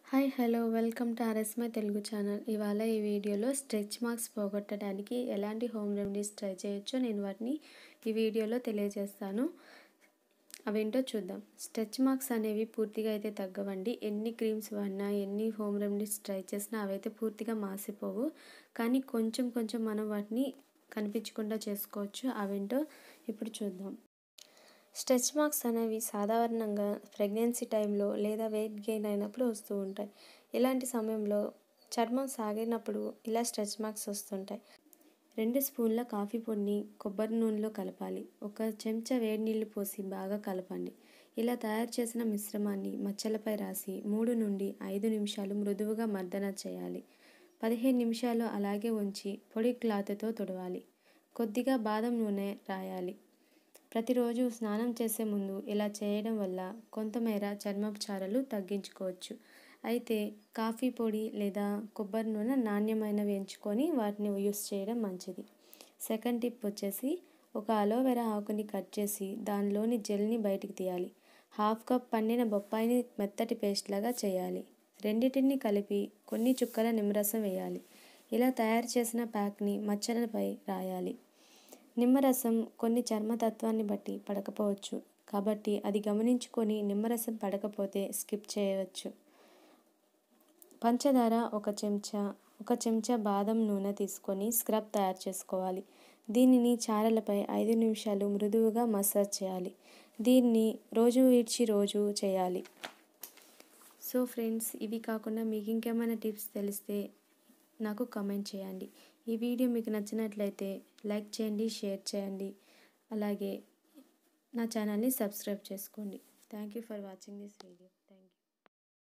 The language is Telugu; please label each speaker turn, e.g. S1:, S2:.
S1: hi hello welcome to RS my Telugu channel ఇవాళ ఈ వీడియోలో స్ట్రెచ్ మార్క్స్ పోగొట్టడానికి ఎలాంటి హోమ్ రెమెడీస్ ట్రై చేయొచ్చో నేను వాటిని ఈ వీడియోలో తెలియజేస్తాను అవేంటో చూద్దాం స్ట్రెచ్ మార్క్స్ అనేవి పూర్తిగా అయితే తగ్గవండి ఎన్ని క్రీమ్స్ వాడినా ఎన్ని హోమ్ రెమెడీస్ ట్రై చేసినా అవైతే పూర్తిగా మాసిపోవు కానీ కొంచెం కొంచెం మనం వాటిని కనిపించకుండా చేసుకోవచ్చు అవేంటో ఇప్పుడు చూద్దాం స్ట్రెచ్ మార్క్స్ అనేవి సాధారణంగా ప్రెగ్నెన్సీ టైంలో లేదా వెయిట్ గెయిన్ అయినప్పుడు వస్తూ ఉంటాయి ఇలాంటి సమయంలో చర్మం సాగినప్పుడు ఇలా స్ట్రెచ్ మార్క్స్ వస్తుంటాయి రెండు స్పూన్ల కాఫీ పొడిని కొబ్బరి నూనెలో కలపాలి ఒక చెంచా వేడి నీళ్లు పోసి బాగా కలపండి ఇలా తయారు చేసిన మిశ్రమాన్ని మచ్చలపై రాసి మూడు నుండి ఐదు నిమిషాలు మృదువుగా మర్దన చేయాలి పదిహేను నిమిషాలు అలాగే ఉంచి పొడి క్లాత్తో తుడవాలి కొద్దిగా బాదం నూనె రాయాలి ప్రతిరోజు స్నానం చేసే ముందు ఇలా చేయడం వల్ల కొంతమేర చర్మపు చారలు తగ్గించుకోవచ్చు అయితే కాఫీ పొడి లేదా కొబ్బరి నూనె నాణ్యమైనవి ఎంచుకొని వాటిని యూస్ చేయడం మంచిది సెకండ్ టిప్ వచ్చేసి ఒక అలోవెరా ఆకుని కట్ చేసి దానిలోని జెల్ని బయటికి తీయాలి హాఫ్ కప్ పండిన బొప్పాయిని మెత్తటి పేస్ట్ లాగా చేయాలి రెండిటిని కలిపి కొన్ని చుక్కల నిమ్మరసం వేయాలి ఇలా తయారు చేసిన ప్యాక్ని మచ్చలపై రాయాలి నిమ్మరసం కొన్ని చర్మతత్వాన్ని బట్టి పడకపోవచ్చు కాబట్టి అది గమనించుకొని నిమ్మరసం పడకపోతే స్కిప్ చేయవచ్చు పంచదార ఒక చెంచా ఒక చెంచా బాదం నూనె తీసుకొని స్క్రబ్ తయారు చేసుకోవాలి దీనిని చారలపై ఐదు నిమిషాలు మృదువుగా మసాజ్ చేయాలి దీన్ని రోజు విడిచి రోజు చేయాలి సో ఫ్రెండ్స్ ఇవి కాకుండా మీకు ఇంకేమైనా టిప్స్ తెలిస్తే నాకు కమెంట్ చేయండి ఈ వీడియో మీకు నచ్చినట్లయితే లైక్ చేయండి షేర్ చేయండి అలాగే నా ఛానల్ని సబ్స్క్రైబ్ చేసుకోండి thank you for watching this video